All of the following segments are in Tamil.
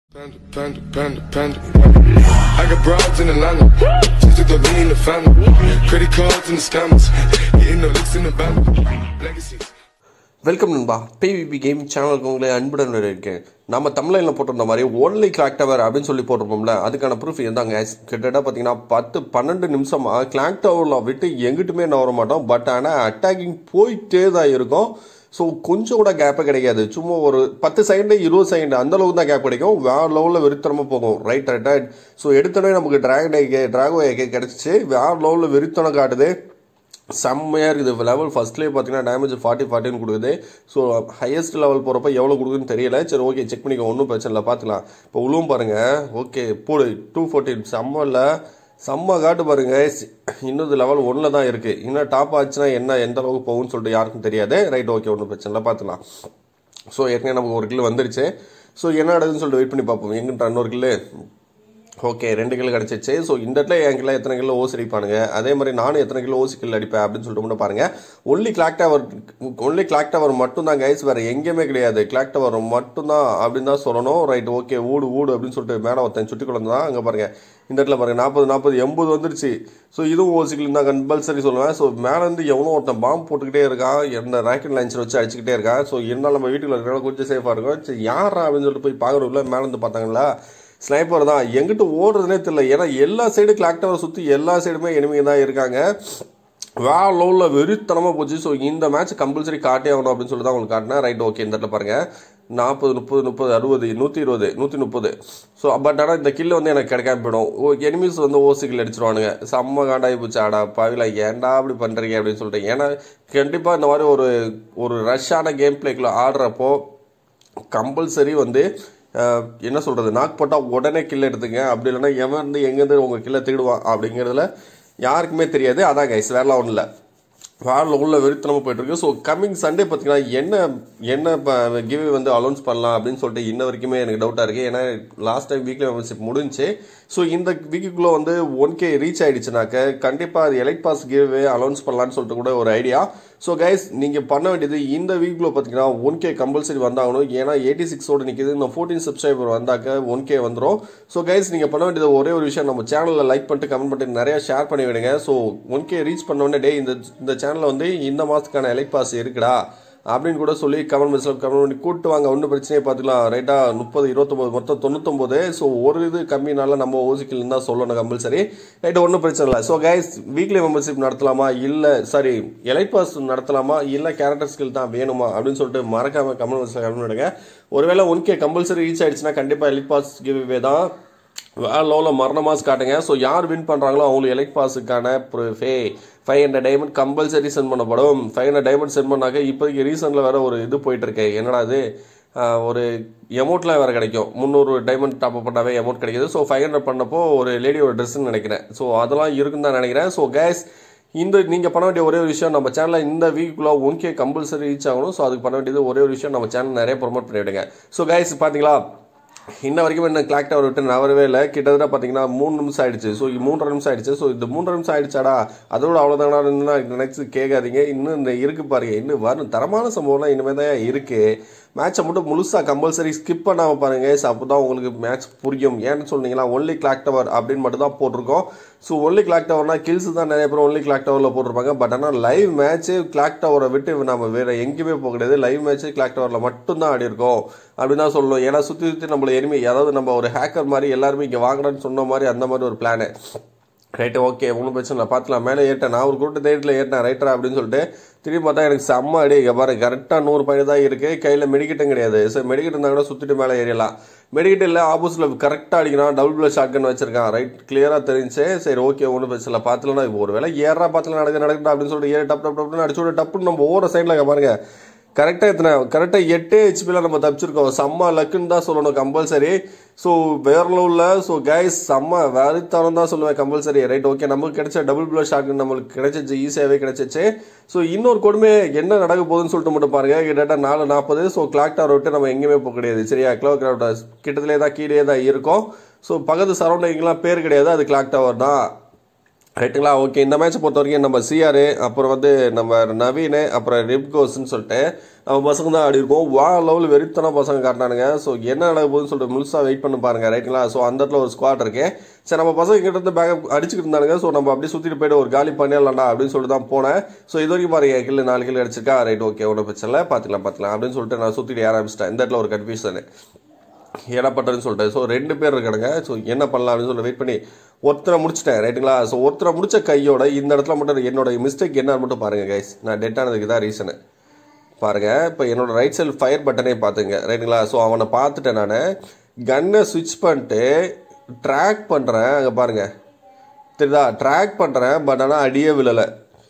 Panda, panda, panda, panda. I got broads in Atlanta. Just to throw me in the family. Credit cards and the scammers. Getting no licks in the band. Legacies. Welcome நண்பா பிவிபி கேம் சேனலுக்கு உங்களை அன்புடன் இருக்கேன் நம்ம தமிழில் போட்டிருந்த மாதிரி ஒன்லி கிளாக் டவர் அப்படின்னு சொல்லி போட்டிருப்போம்ல அதுக்கான ப்ரூஃப் இருந்தாங்க கிட்டத்தட்ட பார்த்தீங்கன்னா பத்து பன்னெண்டு நிமிஷமா கிளாக் டவரில் விட்டு எங்கிட்டுமே நவர மாட்டோம் பட் ஆனால் அட்டாக்கிங் போயிட்டே தான் இருக்கும் ஸோ கொஞ்சம் கூட கேப்பே கிடைக்காது சும்மா ஒரு பத்து செகண்டு இருபது செகண்ட் அந்த அளவுக்கு தான் கேப் கிடைக்கும் வேற லெவலில் வெறித்தனமாக போகும் ரைட் ரைட் ரைட் ஸோ எடுத்தோடனே நமக்கு டிராகன் ஏகே டிராகோ ஏகே கிடச்சிச்சு வேற லெவலில் வெறித்தனம் காட்டுது செம்மையாக இருக்குது லெவல் ஃபர்ஸ்ட்லேயே பார்த்தீங்கன்னா டேமேஜ் ஃபார்ட்டி ஃபார்ட்டின்னு கொடுக்குது ஸோ ஹையஸ்ட் லெவல் போகிறப்ப எவ்வளோ கொடுக்குதுன்னு தெரியல சரி ஓகே செக் பண்ணிக்கோ ஒன்றும் பிரச்சனை இல்லை பார்த்துக்கலாம் இப்போ உழுவும் பாருங்கள் ஓகே போடு டூ ஃபோர்டீன் செம்மல செம்ம காட்டு பாருங்க இன்னொரு லெவல் ஒன்றில் தான் இருக்குது இன்னும் டாப் ஆச்சுன்னா என்ன எந்த அளவுக்கு போகும்னு சொல்லிட்டு யாருக்கும் தெரியாது ரைட் ஓகே ஒன்றும் பிரச்சனை இல்லை பார்த்துக்கலாம் ஸோ ஏற்கனவே நமக்கு ஒரு கிலோ வந்துருச்சு ஸோ என்ன நடக்குதுன்னு சொல்லிட்டு வெயிட் பண்ணி பார்ப்போம் எங்கிட்ட இன்னொரு கிலோ ஓகே ரெண்டு கிலோ கிடச்சிச்சு ஸோ இந்த இடத்துல என் கிலோ எத்தனை கிலோ ஓசி அடிப்பானுங்க அதே மாதிரி நானும் எத்தனை கிலோ ஓசி கிலோ அடிப்பேன் அப்படின்னு சொல்லிட்டு மட்டும் பாருங்க only clock tower only clock tower மட்டும் தான் கைஸ் வேறு எங்கேயுமே கிடையாது கிளாக் டவர் மட்டும்தான் அப்படின்னு தான் சொல்லணும் ரைட் ஓகே ஊடு ஊடு அப்படின்னு சொல்லிட்டு மேலே ஒருத்தன் சுட்டி குழந்தை தான் அங்கே பாருங்க இந்த இடத்துல பாருங்க நாற்பது நாற்பது எண்பது வந்துருச்சு ஸோ இதுவும் ஓசிக்கில் தான் கம்பல்சரி சொல்லுவேன் ஸோ மேலேருந்து எவனோ ஒருத்தன் பாம்பு போட்டுக்கிட்டே இருக்கான் என்ன ராக்கெட் லான்ச்சர் வச்சு அடிச்சுக்கிட்டே இருக்கான் ஸோ இருந்தாலும் நம்ம வீட்டுக்குள்ள இருக்கிறவங்க கொஞ்சம் சேஃபாக இருக்கும் சரி யாரா அப்படின்னு சொல்லிட்டு போய் பார்க்குறதுக்குள்ள மேலேருந்து பார்த்தாங்களா ஸ்னைப்பர் தான் எங்கிட்ட ஓடுறதுனே தெரியல ஏன்னா எல்லா சைடு கிளாக் டவர் சுற்றி எல்லா சைடுமே எனிமிங்க தான் இருக்காங்க வேற லெவலில் வெறித்தனமாக போச்சு ஸோ இந்த மேட்ச் கம்பல்சரி காட்டே ஆகணும் அப்படின்னு சொல்லி தான் உங்களுக்கு காட்டினேன் ரைட் ஓகே இந்த இடத்துல பாருங்க நாற்பது முப்பது முப்பது அறுபது நூற்றி இருபது நூற்றி முப்பது ஸோ பட் ஆனால் இந்த கில்லு வந்து எனக்கு கிடைக்காம போயிடும் ஓ எனிமீஸ் வந்து ஓசிக்கில் அடிச்சிருவானுங்க செம்ம காண்டாகி போச்சு ஆடா பாவில ஏன்டா அப்படி பண்ணுறீங்க அப்படின்னு சொல்லிட்டு ஏன்னா கண்டிப்பாக இந்த மாதிரி ஒரு ஒரு ரஷ்ஷான கேம் பிளேக்குள்ள ஆடுறப்போ கம்பல்சரி வந்து அஹ், என்ன சொல்கிறது நாக் போட்டால் உடனே கில் எடுத்துங்க அப்படி இல்லைன்னா எவன் வந்து எங்கேருந்து உங்கள் கில்லை திருடுவான் அப்படிங்கிறதுல யாருக்குமே தெரியாது அதான் கைஸ் வேறலாம் ஒன்றும் இல்லை வேற உள்ள வெறித்தனமாக போயிட்டு இருக்கு ஸோ கம்மிங் சண்டே பார்த்தீங்கன்னா என்ன என்ன கிவ் வந்து அலௌன்ஸ் பண்ணலாம் அப்படின்னு சொல்லிட்டு இன்ன வரைக்குமே எனக்கு டவுட்டாக இருக்குது ஏன்னா லாஸ்ட் டைம் வீக்லி மெம்பர்ஷிப் முடிஞ்சு ஸோ இந்த வீக்குக்குள்ளே வந்து ஒன் கே ரீச் ஆயிடுச்சுனாக்க கண்டிப்பாக அது எலைட் பாஸ் கிவ் அலௌன்ஸ் பண்ணலான்னு சொல்லிட்டு கூட ஒரு ஐடியா ஸோ கைஸ் நீங்கள் பண்ண வேண்டியது இந்த வீக்கில் பார்த்தீங்கன்னா ஒன் கே கம்பல்சரி வந்தாகணும் ஏன்னா எயிட்டி சிக்ஸோடு நிற்கிது இந்த ஃபோர்டீன் சப்ஸ்கிரைபர் வந்தாக்க ஒன் கே வந்துடும் ஸோ கைஸ் நீங்கள் பண்ண வேண்டியது ஒரே ஒரு விஷயம் நம்ம சேனலில் லைக் பண்ணிட்டு கமெண்ட் பண்ணிட்டு நிறைய ஷேர் பண்ணி விடுங்க ஸோ ஒன் கே ரீச் பண்ண உடனே டே இந்த இந்த சேனலில் வந்து இந்த மாதத்துக்கான எலைட் பாஸ் இருக்குடா அப்படின்னு கூட சொல்லி கமெண்ட் பாக்ஸில் கமெண்ட் பண்ணி கூப்பிட்டு வாங்க ஒன்றும் பிரச்சனையே பார்த்துக்கலாம் ரைட்டாக முப்பது இருபத்தொம்போது மொத்தம் தொண்ணூத்தொம்போது ஸோ ஒரு இது கம்மினால நம்ம ஓசிக்கில் இருந்தால் சொல்லணும் கம்பல்சரி ரைட்டு ஒன்றும் பிரச்சனை இல்லை ஸோ கைஸ் வீக்லி மெம்பர்ஷிப் நடத்தலாமா இல்லை சாரி எலைட் பாஸ் நடத்தலாமா இல்லை கேரக்டர் ஸ்கில் தான் வேணுமா அப்படின்னு சொல்லிட்டு மறக்காம கமெண்ட் பாக்ஸில் கமெண்ட் பண்ணுங்க ஒருவேளை ஒன் கே கம்பல்சரி ரீச் ஆயிடுச்சுன்னா கண்டிப்பாக எலைட் பாஸ் கிவ்வே தான் வேற லெவலில் மரண மாஸ் காட்டுங்க ஸோ யார் வின் பண்ணுறாங்களோ அவங்களுக்கு எலெக்ட் பாஸுக்கான ப்ரூஃபே five hundred diamond compulsory send பண்ணப்படும் ஃபைவ் ஹண்ட்ரட் டைமண்ட் சென்ட் பண்ணாக்க இப்போதைக்கு ரீசனில் வேற ஒரு இது போயிட்டு இருக்கு என்னடா இது ஆஹ் ஒரு எமௌண்ட்லாம் வேறு கிடைக்கும் முந்நூறு டைமண்ட் டாப் பண்ணாவே எமௌண்ட் கிடைக்குது ஸோ ஃபைவ் ஹண்ட்ரட் பண்ணப்போ ஒரு லேடியோட ட்ரெஸ்ன்னு நினைக்கிறேன் ஸோ அதெல்லாம் இருக்குன்னு தான் நினைக்கிறேன் ஸோ கேஸ் இந்த நீங்கள் பண்ண வேண்டிய ஒரே ஒரு விஷயம் நம்ம சேனலில் இந்த வீக்குள்ள ஒன் கே கம்பல்சரி ரீச் ஆகணும் ஸோ அதுக்கு பண்ண வேண்டியது ஒரே ஒரு விஷயம் நம்ம சேனல் நிறைய ப்ரொமோட் பண்ணிவிடுங்க ஸோ கைஸ் பார்த்தீங்களா இன்ன வரைக்கும் என்ன கிளாக் டவர் விட்டு நவரவே இல்லை கிட்டத்தட்ட பார்த்தீங்கன்னா மூணு நிமிஷம் ஆயிடுச்சு ஸோ மூன்றரை நிமிஷம் ஆயிடுச்சு ஸோ இந்த மூன்றரை நிமிஷம் ஆயிடுச்சாடா அதோட அவ்வளோதானா நினைச்சு கேட்காதீங்க இன்னும் இந்த இருக்கு பாருங்க இன்னும் வரும் தரமான சம்பவம்லாம் இனிமேல் தான் இருக்கு மேட்சை மட்டும் முழுசாக கம்பல்சரி ஸ்கிப் பண்ணாமல் பாருங்க ஸோ அப்போ தான் உங்களுக்கு மேட்ச் புரியும் ஏன்னு சொன்னீங்களா ஒன்லி கிளாக் டவர் அப்படின்னு மட்டும் தான் போட்டிருக்கோம் ஸோ ஒன்லி கிளாக் டவர்னா கில்ஸ் தான் நிறைய பேர் ஒன்லி கிளாக் டவரில் போட்டிருப்பாங்க பட் ஆனால் லைவ் மேட்ச்சு கிளாக் டவரை விட்டு நம்ம வேற எங்கேயுமே போக கிடையாது லைவ் மேட்ச்சு கிளாக் டவரில் மட்டும்தான் ஆடி இருக்கோம் அப்படின்னு தான் சொல்லணும் ஏன்னா சுற்றி சுற்றி நம்மள எனிமி அதாவது நம்ம ஒரு ஹேக்கர் மாதிரி எல்லாருமே இங்கே வாங்கடான்னு சொன்ன மாதிரி அந்த மாதிரி ஒரு பிளானு ரைட்டு ஓகே ஒன்றும் பிரச்சனை இல்லை பார்த்துலாம் மேலே ஏறிட்டேன் நான் ஒரு கூட்ட தைரியத்தில் ஏறிட்டேன் ரைட்டரா அப்படின்னு சொல்லிட்டு திரும்பி பார்த்தா எனக்கு செம்ம அடி இங்கே பாரு கரெக்டாக நூறு பாயிண்ட் தான் இருக்குது கையில் மெடிக்கெட்டும் கிடையாது சரி மெடிக்கெட் இருந்தால் கூட சுற்றிட்டு மேலே ஏறிடலாம் மெடிக்கெட் இல்லை ஆப்போசிட்டில் கரெக்டாக அடிக்கிறான் டபுள் பிளஸ் ஷாட்கன் வச்சிருக்கான் ரைட் கிளியராக தெரிஞ்சு சரி ஓகே ஒன்றும் பிரச்சனை இல்லை பார்த்துலாம் இப்போ ஒரு வேலை ஏறா பார்த்துல நடக்க நடக்கட்டும் அப்படின்னு சொல்லிட்டு ஏறி டப் டப் டப்னு அடிச்சு விட்டு டப்புன்னு நம்ம ஓர சைடில் பாருங்க கரெக்டாக எத்தனை கரெக்டாக எட்டு ஹெச்பியில் நம்ம தப்பிச்சிருக்கோம் செம்ம லக்குன்னு தான் சொல்லணும் கம்பல்சரி ஸோ வேற லெவலில் ஸோ கைஸ் செம்ம வேலைத்தனம் தான் சொல்லுவேன் கம்பல்சரி ரைட் ஓகே நமக்கு கிடைச்ச டபுள் ப்ளோ ஷாட் நம்மளுக்கு கிடைச்சிச்சு ஈஸியாகவே கிடைச்சிச்சு ஸோ இன்னொரு கொடுமை என்ன நடக்க போகுதுன்னு சொல்லிட்டு மட்டும் பாருங்க கிட்டத்தட்ட நாலு நாற்பது ஸோ கிளாக் டவர் விட்டு நம்ம எங்கேயுமே போக கிடையாது சரியா கிளாக் டவர் கிட்டத்திலே தான் கீழே தான் இருக்கும் ஸோ பக்கத்து சரௌண்டிங்லாம் பேர் கிடையாது அது கிளாக் டவர் தான் ரைட்டுங்களா ஓகே இந்த மேட்ச்சை பொறுத்த வரைக்கும் நம்ம சிஆர் அப்புறம் வந்து நம்ம நவீன் அப்புறம் ரிப்கோஸ்ன்னு சொல்லிட்டு நம்ம பசங்க தான் ஆடி இருக்கோம் வா லெவல் வெறித்தன பசங்க காட்டினானுங்க ஸோ என்ன நடக்க போகுதுன்னு சொல்லிட்டு முழுசாக வெயிட் பண்ணி பாருங்க ரைட்டுங்களா ஸோ அந்த இடத்துல ஒரு ஸ்குவாட் இருக்கு சரி நம்ம பசங்க கிட்ட இருந்து பேக்கப் அடிச்சுக்கிட்டு இருந்தானுங்க ஸோ நம்ம அப்படியே சுற்றிட்டு போயிட்டு ஒரு காலி பண்ணிடலாம்டா அப்படின்னு சொல்லிட்டு தான் போனேன் ஸோ இது வரைக்கும் பாருங்க கில்லு நாலு கில்லு அடிச்சிருக்கா ரைட் ஓகே ஒன்றும் பிரச்சனை இல்லை பார்த்துக்கலாம் பார்த்துக்கலாம் அப்படின்னு சொல்லிட்டு நான் சுற்றிட்டு ஆரம்பிச்சிட்டேன் இந்த இடத்துல ஒரு கன்ஃபியூஷனு என்ன பண்ணுறதுன்னு சொல்லிட்டு ஸோ ரெண்டு பேர் இருக்கானுங்க ஸோ என்ன பண்ணலாம் அப்படின்னு சொல்லி வெயிட் பண்ணி ஒருத்தரை முடிச்சிட்டேன் ரைட்டுங்களா ஸோ ஒருத்தரை முடிச்ச கையோட இந்த இடத்துல மட்டும் என்னோட மிஸ்டேக் என்னன்னு மட்டும் பாருங்க கைஸ் நான் டெட் ஆனதுக்கு தான் ரீசனு பாருங்க இப்போ என்னோட ரைட் சைடு ஃபயர் பட்டனே பார்த்துங்க ரைட்டுங்களா ஸோ அவனை பார்த்துட்டேன் நான் கன்னை சுவிட்ச் பண்ணிட்டு ட்ராக் பண்ணுறேன் அங்கே பாருங்க தெரியுதா ட்ராக் பண்ணுறேன் பட் ஆனால் அடியே விழலை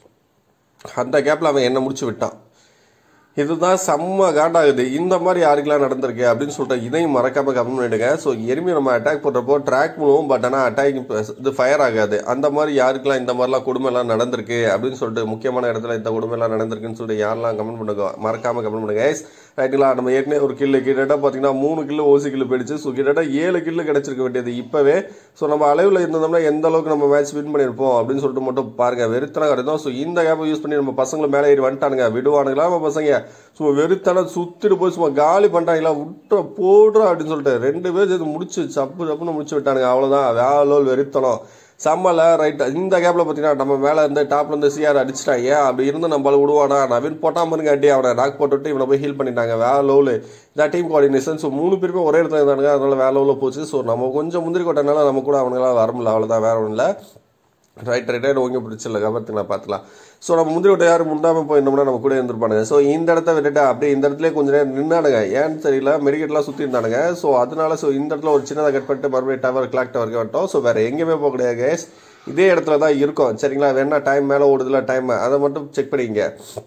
அந்த கேப்பில் அவன் என்னை முடிச்சு விட்டான் இதுதான் செம்ம காண்டாகுது இந்த மாதிரி யாருக்கெல்லாம் நடந்திருக்கு அப்படின்னு சொல்லிட்டு இதையும் மறக்காம கமெண்ட் பண்ணிடுங்க ஸோ எனிமே நம்ம அட்டாக் பண்ணுறப்போ ட்ராக் பண்ணுவோம் பட் ஆனால் அட்டாக் இது ஃபயர் ஆகாது அந்த மாதிரி யாருக்கெல்லாம் இந்த மாதிரிலாம் கொடுமைலாம் நடந்திருக்கு அப்படின்னு சொல்லிட்டு முக்கியமான இடத்துல இந்த கொடுமைலாம் நடந்திருக்குன்னு சொல்லிட்டு யாரெல்லாம் கமெண்ட் பண்ணுங்க மறக்காம கமெண்ட் பண்ணுங்க guys. ரைட்டுங்களா நம்ம ஏற்கனவே ஒரு கில்லு கிட்டத்தட்ட பார்த்தீங்கன்னா மூணு கில்லு ஓசி கில்லு போயிடுச்சு ஸோ கிட்டத்தட்ட ஏழு கில்லு கிடைச்சிருக்க வேண்டியது இப்போவே ஸோ நம்ம அளவில் இருந்தோம்னா எந்த அளவுக்கு நம்ம மேட்ச் வின் பண்ணியிருப்போம் அப்படின்னு சொல்லிட்டு மட்டும் பாருங்க வெறுத்தனம் கிடைக்கும் ஸோ இந்த கேப்பை யூஸ் பண்ணி நம்ம பசங்களை மேலே ஏறி வந்துட்டானுங்க விடுவானுங்களா நம்ம பசங்க சும்மா வெறுத்தனம் சுத்திட்டு போய் சும்மா காலி பண்ணிட்டாங்களா விட்டுற போடுறா அப்படின்னு சொல்லிட்டு ரெண்டு பேர் சேர்த்து முடிச்சு சப்பு சப்புன்னு முடிச்சு விட்டானுங்க அவ்வளோதான் வேலோல் வெறுத்தனம் செம்மல ரைட் இந்த கேப்ல பார்த்தீங்கன்னா நம்ம மேலே இருந்து டாப்ல இருந்து சிஆர் அடிச்சிட்டாங்க அப்படி இருந்து நம்மள விடுவானா நவீன் போட்டாம இருங்க அடி அவனை நாக் போட்டுட்டு இவனை போய் ஹீல் பண்ணிட்டாங்க வேற லெவலு இதான் டீம் கோஆர்டினேஷன் ஸோ மூணு பேருமே ஒரே இடத்துல இருந்தாங்க அதனால வேற லெவலில் போச்சு ஸோ நம்ம கொஞ்சம் முந்திரி கொட்டனால நம்ம கூட அவனுங்களாம் வர முடியல அவ்வளோதான் வேற ஒன்றும் இல்லை ரைட் ரைட் ரைட் ஓங்கி பிடிச்சிடல கவர்த்துக்கலாம் பார்த்துக்கலாம் ஸோ நம்ம முந்திரி விட்ட யாரும் முண்டாமல் போயிருந்தோம்னா நம்ம கூட இருந்திருப்பானுங்க ஸோ இந்த இடத்த விட்டுட்டு அப்படியே இந்த இடத்துல கொஞ்ச நேரம் நின்னானுங்க ஏன்னு தெரியல மெடிக்கெட்லாம் சுற்றி இருந்தானுங்க ஸோ அதனால ஸோ இந்த இடத்துல ஒரு சின்னதாக கட் பண்ணிட்டு மறுபடியும் டவர் கிளாக் டவருக்கு வந்துட்டோம் ஸோ வேறு எங்கேயுமே போக கிடையாது guys. இதே இடத்துல தான் இருக்கும் சரிங்களா வேணா டைம் மேலே ஓடுதுல டைம் அதை மட்டும் செக் பண்ணிங்க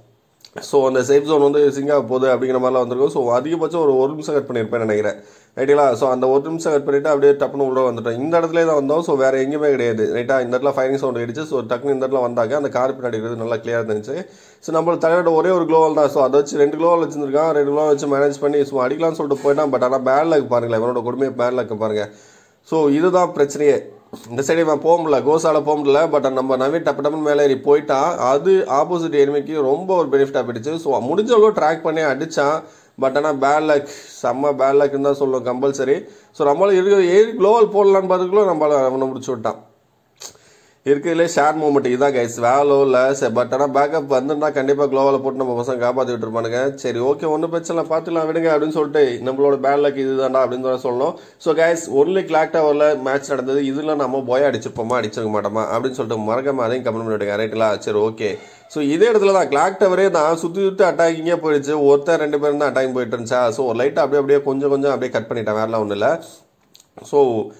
ஸோ அந்த சேஃப் ஜோன் வந்து சிங்கா போகுது அப்படிங்கிற மாதிரிலாம் வந்திருக்கும் ஸோ அதிகபட்சம் ஒரு ஒரு நிமிஷம் கட் பண்ணியிருப்பேன் நினைக்கிறேன் ரைட்டுங்களா ஸோ அந்த ஒரு நிமிஷம் கட் பண்ணிட்டு அப்படியே டப்புனு உள்ள வந்துட்டோம் இந்த இடத்துல தான் வந்தோம் ஸோ வேற எங்கேயுமே கிடையாது ரைட்டா இந்த இடத்துல ஃபைரிங் சவுண்ட் அடிச்சு ஸோ டக்குனு இந்த இடத்துல வந்தாங்க அந்த கார் பின்னாடி இருக்கிறது நல்லா கிளியர் இருந்துச்சு ஸோ நம்ம தலைவரோட ஒரே ஒரு க்ளோவல் தான் ஸோ அதை வச்சு ரெண்டு க்ளோவல் வச்சிருக்கான் ரெண்டு க்ளோவல் வச்சு மேனேஜ் பண்ணி ஸோ அடிக்கலாம்னு சொல்லிட்டு போயிட்டான் பட் ஆனால் பேட் லக் பாருங்களேன் இவனோட கொடுமையை பேட் லக் பாருங்க ஸோ இதுதான் பிரச்சனையே இந்த சைடு இவன் போக முடியல கோசால போக முடியல பட் நம்ம நவீன் டப்பு டப்புன்னு மேலே ஏறி போயிட்டான் அது ஆப்போசிட் எனிமைக்கு ரொம்ப ஒரு பெனிஃபிட்டாக போயிடுச்சு ஸோ முடிஞ்ச அளவு ட்ராக் பண்ணி அடிச்சான் பட் ஆனால் பேட் லக் செம்ம பேட் லக்னு தான் சொல்லுவோம் கம்பல்சரி ஸோ நம்மளால இருக்கிற ஏறி க்ளோவல் போடலான்னு பார்த்துக்குள்ள நம்மளால அவனை முடிச்சு விட்டான் இருக்கிறதுலே ஷேர் மூமெண்ட் இதான் கைஸ் வேலோ இல்லை சரி பட் ஆனால் பேக்கப் வந்துருந்தா கண்டிப்பாக க்ளோவில் போட்டு நம்ம பசங்க காப்பாற்றி விட்டுருப்பானுங்க சரி ஓகே ஒன்றும் பிரச்சனை இல்லை பார்த்துக்கலாம் விடுங்க அப்படின்னு சொல்லிட்டு நம்மளோட பேட் லக் இதுதான்டா அப்படின்னு தான் சொல்லணும் ஸோ கைஸ் ஒன்லி கிளாக் டவரில் மேட்ச் நடந்தது இதில் நம்ம போய் அடிச்சிருப்போமா அடிச்சிருக்க மாட்டோமா அப்படின்னு சொல்லிட்டு மறக்காம அதையும் கமெண்ட் பண்ணிவிடுங்க ரைட்டுங்களா சரி ஓகே ஸோ இதே இடத்துல தான் கிளாக் டவரே தான் சுற்றி சுற்றி அட்டாக்கிங்கே போயிடுச்சு ஒருத்தர் ரெண்டு பேரும் தான் அட்டாக் போயிட்டு இருந்துச்சா ஸோ லைட்டாக அப்படியே அப்படியே கொஞ்சம் கொஞ்சம் அப்படியே கட் பண்ணிட்டேன் வேறலாம் ஒன்றும் இல்லை ஸோ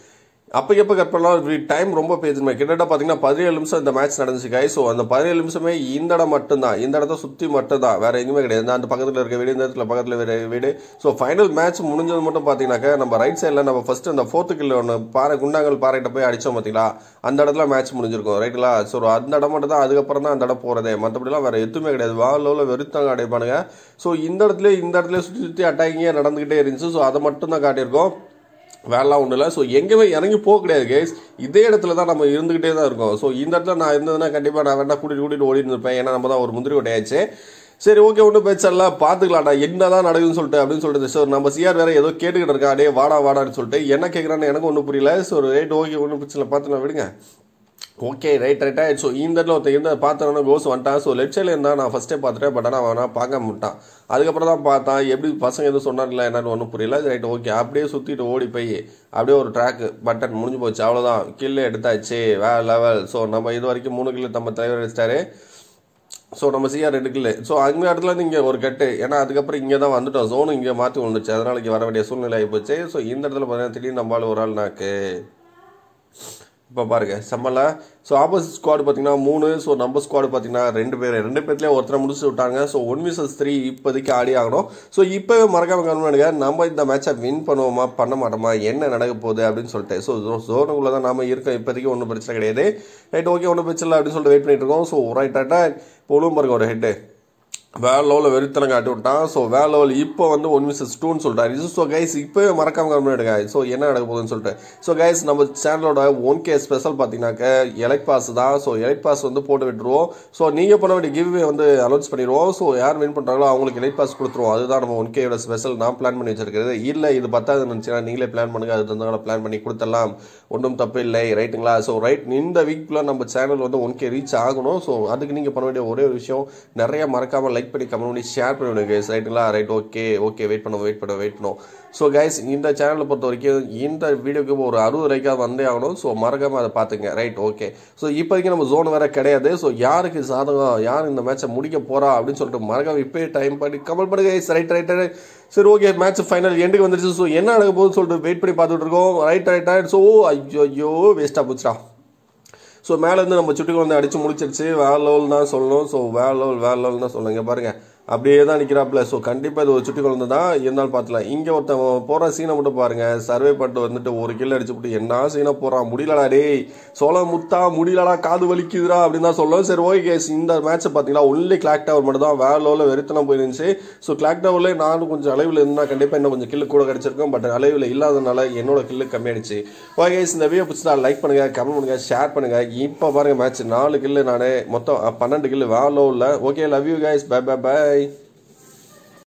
அப்போ எப்போ கட் பண்ணலாம் இப்படி டைம் ரொம்ப பேசுமே கிட்டத்தட்ட பார்த்தீங்கன்னா பதினேழு நிமிஷம் இந்த மேட்ச் நடந்துச்சு கை ஸோ அந்த பதினேழு நிமிஷமே இந்த இடம் மட்டும்தான் இந்த இடத்த சுற்றி மட்டும்தான் வேற எங்கேயுமே கிடையாது அந்த பக்கத்தில் இருக்க வீடு இந்த இடத்துல பக்கத்தில் வேற வீடு ஸோ ஃபைனல் மேட்ச் முடிஞ்சது மட்டும் பார்த்தீங்கன்னாக்கா நம்ம ரைட் சைடில் நம்ம ஃபர்ஸ்ட் அந்த ஃபோர்த்து கில் ஒன்று பாறை குண்டாங்கல் பாறைகிட்ட போய் அடித்தோம் பார்த்தீங்களா அந்த இடத்துல மேட்ச் முடிஞ்சிருக்கும் ரைட்டுங்களா ஸோ அந்த இடம் மட்டும் தான் அதுக்கப்புறம் தான் அந்த இடம் போகிறதே மற்றபடிலாம் வேற எதுவுமே கிடையாது வாலில் வெறுத்தாங்க அடைப்பானுங்க ஸோ இந்த இடத்துல இந்த இடத்துல சுற்றி சுற்றி அட்டாக்கிங்கே நடந்துக்கிட்டே இருந்துச்சு ஸோ அதை மட்டும் தான் காட்டியிருக்கோம் வேலைலாம் ஒன்றும் இல்லை ஸோ எங்கேயுமே இறங்கி போக கிடையாது கேஸ் இதே இடத்துல தான் நம்ம இருந்துக்கிட்டே தான் இருக்கோம் ஸோ இந்த இடத்துல நான் இருந்ததுன்னா கண்டிப்பாக நான் வேணா கூட்டிட்டு கூட்டிட்டு ஓடிட்டு இருப்பேன் ஏன்னா நம்ம தான் ஒரு முந்திரி கொட்டையாச்சு சரி ஓகே ஒன்றும் பிரச்சனை பார்த்துக்கலாம்டா என்ன தான் நடக்குதுன்னு சொல்லிட்டு அப்படின்னு சொல்லிட்டு ஸோ நம்ம சிஆர் வேற ஏதோ கேட்டுக்கிட்டு இருக்கா அடே வாடா வாடான்னு சொல்லிட்டு என்ன கேட்குறான்னு எனக்கு ஒன்றும் புரியல ஸோ ரைட் ஓகே ஒன்றும் பிரச்சனை பார்த்து நான் விடுங்க ஓகே ரைட் ரைட்டா ஸோ இந்த இடத்துல ஒருத்தர் இருந்த பார்த்தோன்னா கோஸ் வந்துட்டான் ஸோ லெஃப்ட் சைடில் இருந்தால் நான் ஃபஸ்ட்டே பார்த்துட்டேன் பட் ஆனால் அவனா பார்க்க மாட்டான் அதுக்கப்புறம் தான் பார்த்தான் எப்படி பசங்க எதுவும் சொன்னார்ல என்னன்னு ஒன்றும் புரியல ரைட் ஓகே அப்படியே சுற்றிட்டு ஓடி போய் அப்படியே ஒரு ட்ராக் பட்டன் முடிஞ்சு போச்சு அவ்வளோதான் கில்லு எடுத்தாச்சு வே லெவல் ஸோ நம்ம இது வரைக்கும் மூணு கில்லு நம்ம தலைவர் அடிச்சிட்டாரு ஸோ நம்ம சிஆர் ரெண்டு கில்லு ஸோ அந்த இடத்துல இருந்து இங்கே ஒரு கட்டு ஏன்னா அதுக்கப்புறம் இங்கே தான் வந்துட்டோம் ஜோனு இங்கே மாற்றி வந்துச்சு அதனால இங்கே வர வேண்டிய சூழ்நிலை ஆகி போச்சு ஸோ இந்த இடத்துல பார்த்தீங்கன்னா திடீர்னு நம்மளால ஒரு ஆள் நாக்கு இப்போ பாருங்க செம்மல ஸோ ஆப்போசிட் ஸ்குவாடு பார்த்தீங்கன்னா மூணு ஸோ நம்ம ஸ்குவாடு பார்த்தீங்கன்னா ரெண்டு பேர் ரெண்டு பேர்லேயே ஒருத்தரை முடிச்சு விட்டாங்க ஸோ ஒன் விசஸ் த்ரீ இப்போதைக்கு ஆடி ஆகணும் ஸோ இப்போவே மறக்காம கவனிங்க நம்ம இந்த மேட்சை வின் பண்ணுவோமா பண்ண மாட்டோமா என்ன நடக்க போகுது அப்படின்னு சொல்லிட்டு ஸோ ஜோனுக்குள்ளே தான் நாம இருக்கோம் இப்போதைக்கு ஒன்றும் பிரச்சனை கிடையாது ரைட் ஓகே ஒன்றும் பிரச்சனை இல்லை அப்படின்னு சொல்லிட்டு வெயிட் பண்ணிட்டு இருக்கோம் ஸோ ரைட் ரைட்டா இப்போ பாருங்க ஒரு ஹெட்டு வேற லெவலில் வெறித்தனம் காட்டி விட்டான் ஸோ வேற லெவல் இப்போ வந்து ஒன் மிஸ்ஸஸ் டூன்னு சொல்லிட்டாரு ஸோ கைஸ் இப்போவே மறக்காம கம்மிடுங்க ஸோ என்ன நடக்க போகுதுன்னு சொல்லிட்டு ஸோ கைஸ் நம்ம சேனலோட ஒன் கே ஸ்பெஷல் பார்த்தீங்கன்னாக்க எலைட் பாஸ் தான் ஸோ எலைட் பாஸ் வந்து போட்டு விட்டுருவோம் ஸோ நீங்கள் பண்ண வேண்டிய கிவ்வே வந்து அனௌன்ஸ் பண்ணிடுவோம் ஸோ யார் வின் பண்ணுறாங்களோ அவங்களுக்கு எலைட் பாஸ் கொடுத்துருவோம் அதுதான் நம்ம ஒன் கேயோட ஸ்பெஷல் நான் பிளான் பண்ணி வச்சிருக்கிறது இல்லை இது பத்தாவது நினச்சினா நீங்களே பிளான் பண்ணுங்க அது தந்தாங்க பிளான் பண்ணி கொடுத்துடலாம் ஒன்றும் தப்பு இல்லை ரைட்டுங்களா ஸோ ரைட் இந்த வீக்குள்ள நம்ம சேனல் வந்து ஒன் கே ரீச் ஆகணும் ஸோ அதுக்கு நீங்கள் பண்ண வேண்டிய ஒரே ஒரு விஷயம் நிறைய மறக்காமல் லைக் பண்ணி கமெண்ட் பண்ணி ஷேர் பண்ணி விடுங்க guys. ரைட்டுங்களா ரைட் ஓகே ஓகே வெயிட் பண்ண வெயிட் பண்ண வெயிட் பண்ணும் ஸோ கைஸ் இந்த சேனலை பொறுத்த வரைக்கும் இந்த வீடியோக்கு ஒரு அறுபது லைக்காக வந்தே ஆகணும் ஸோ மறக்காமல் அதை பார்த்துங்க ரைட் ஓகே ஸோ இப்போதைக்கு நம்ம ஜோன் வேற கிடையாது ஸோ யாருக்கு சாதகம் யார் இந்த மேட்சை முடிக்க போறா அப்படின்னு சொல்லிட்டு மறக்காம இப்போயே டைம் பண்ணி கமெண்ட் பண்ணுங்க guys. ரைட் ரைட் ரைட் சரி ஓகே மேட்ச் ஃபைனல் எண்டுக்கு வந்துருச்சு ஸோ என்ன நடக்க போகுதுன்னு சொல்லிட்டு வெயிட் பண்ணி பார்த்துட்டு இருக்கோம் ரைட் ரைட் ரைட் ஸோ ஐயோ ஐயோ வேஸ்ட்டாக போச்சுடா ஸோ மேலேருந்து நம்ம சுட்டுக்கு வந்து அடித்து முடிச்சிருச்சு வேற லெவல் தான் சொல்லணும் ஸோ வேற லெவல் வேற லெவல் தான் சொல்லுங்க பாருங்க அப்படியே தான் நிற்கிறாப்புல ஸோ கண்டிப்பாக இது ஒரு சுட்டி குழந்தை தான் இருந்தாலும் பார்த்துலாம் இங்கே ஒருத்தன் போகிற சீனை மட்டும் பாருங்க சர்வே பண்ணிட்டு வந்துட்டு ஒரு கில் அடிச்சு விட்டு என்ன சீனை போகிறான் முடியலடா டேய் சோழ முத்தா முடியலடா காது வலிக்குதுடா அப்படின்னு தான் சொல்லுவோம் சரி ஓகே கேஸ் இந்த மேட்ச்சை பார்த்தீங்கன்னா ஒன்லி கிளாக் டவர் மட்டும் தான் வேற லெவலில் வெறுத்தனம் போயிருந்துச்சு ஸோ கிளாக் டவர்லேயே நானும் கொஞ்சம் அளவில் இருந்தால் கண்டிப்பாக இன்னும் கொஞ்சம் கில்லு கூட கிடச்சிருக்கும் பட் அளவில் இல்லாதனால என்னோட கில்லு கம்மியாயிடுச்சு ஓகே guys, இந்த வீடியோ பிடிச்சா லைக் பண்ணுங்க கமெண்ட் பண்ணுங்க ஷேர் பண்ணுங்க இப்போ பாருங்க மேட்ச் நாலு கில்லு நானே மொத்தம் அஹ், பன்னெண்டு கில்லு வேற லெவலில் okay love you guys bye bye by